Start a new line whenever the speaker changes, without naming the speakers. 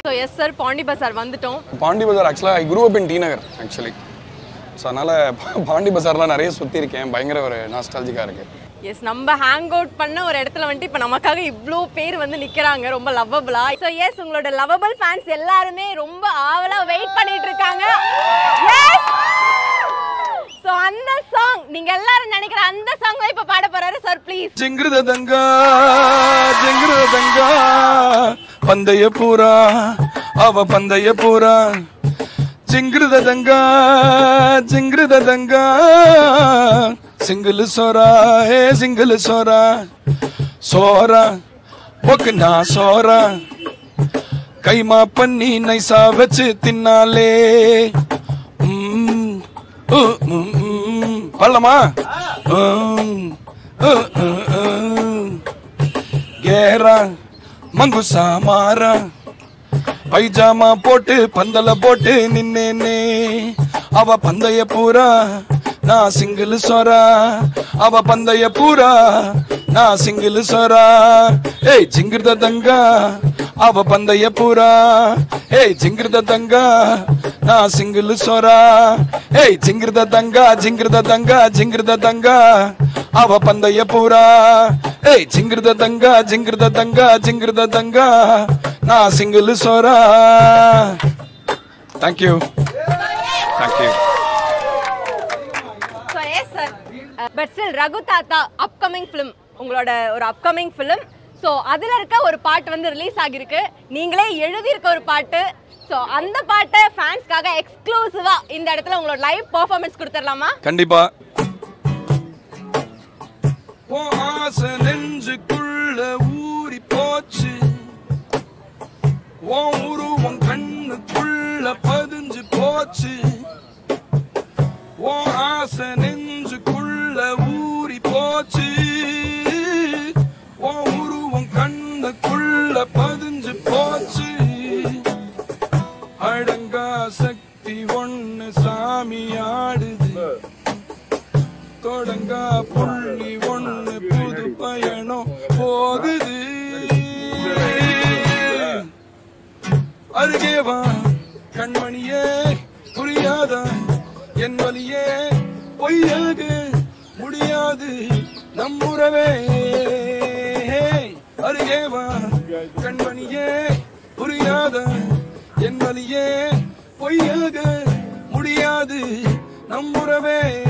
So yes sir Pondy Bazaar வந்துட்டோம்
பாண்டி பஜார் ஆக்சுவலாக I grew up in T Nagar actually so அதனால் பாண்டி பஜார்லாம் நிறைய சுற்றி இருக்கேன் பயங்கர ஒரு நாஸ்டாலஜிக்காக இருக்குது
எஸ் நம்ம ஹேங் அவுட் பண்ண ஒரு இடத்துல வந்துட்டு இப்போ நமக்காக இவ்வளோ பேர் வந்து நிற்கிறாங்க ரொம்ப லவ்வபிளா ஸோ எஸ் உங்களோட லவ்வபிள் ஃபேன்ஸ் எல்லாருமே ரொம்ப ஆவலா வெயிட் பண்ணிட்டு இருக்காங்க எஸ் ஸோ அந்த சாங் நீங்க எல்லாரும் நினைக்கிற அந்த சாங் தான் இப்போ பாட போறாரு சார் ப்ளீஸ்
ஜிங்கிருத தங்கா ஜிங்கிருத தங்கா பந்தய பூரா அவ பந்தய பூரா ஜிங்கிருத தங்கா ஜிங்கிருத தங்கா சிங்கிள் சோரா ஏ சிங்கிள் சோரா சோரா ஒக்குனா சோரா கைமா பண்ணி நைசா வச்சு தின்னாலே ம், உ, ம், ம். பள்ளமா ம், உ, உ, உ. கேரா மங்குசா மாறா பைஜாமா போட்டு பந்தல போட்டு நின்னேனே அவ பந்தய பூரா நான் சிங்கிள் சொரா அவ பந்தய பூரா நான் சிங்கிள் சொரா ஏய் ஜிங்கிருத தங்கா அவ பந்தய பூரா ஏய் ஜிங்கிருத தங்கா நான் சிங்கிள் சொரா ஏய் ஜிங்கிருத தங்கா ஜிங்கிருத தங்கா ஜிங்கிருத தங்கா அவ பந்தய பூரா ஏய் ஜிங்கிருத தங்கா ஜிங்கிருத தங்கா ஜிங்கிருத தங்கா நான் சிங்கிள் சோரா thank you thank you
so yes sir but still Raghu தாத்தா அப்கமிங் ஃபிலிம் உங்களோட ஒரு அப்கமிங் ஃபிலிம் ஸோ அதில் இருக்க ஒரு பாட்டு வந்து ரிலீஸ் ஆகியிருக்கு நீங்களே எழுதியிருக்க ஒரு பாட்டு ஸோ அந்த பாட்டை ஃபேன்ஸ்க்காக எக்ஸ்க்ளூசிவாக இந்த இடத்துல உங்களோட லைவ் பர்ஃபார்மன்ஸ் கொடுத்துடலாமா
கண்டிப்பா உன் ஆசை நெஞ்சுக்குள்ள ஊறி போச்சு உன் உருவம் கண்ணுக்குள்ள பதிஞ்சு போச்சு உன் ஆசை நெஞ்சுக்குள்ள ஊறி போச்சு உன் உருவம் கண்ணுக்குள்ள பதிஞ்சு போச்சு அடங்கா சக்தி ஒண்ணு சாமி ஆடுது தொடங்கா புள்ளி ஒண்ணு புது பயணம் போகுது அருகே வா கண்மணியே புரியாதா என் வழியே பொய்யாக முடியாது நம்முறவே அருகே வா கண்மணியே புரியாதா என் வழியே பொய்யாக முடியாது நம்முறவே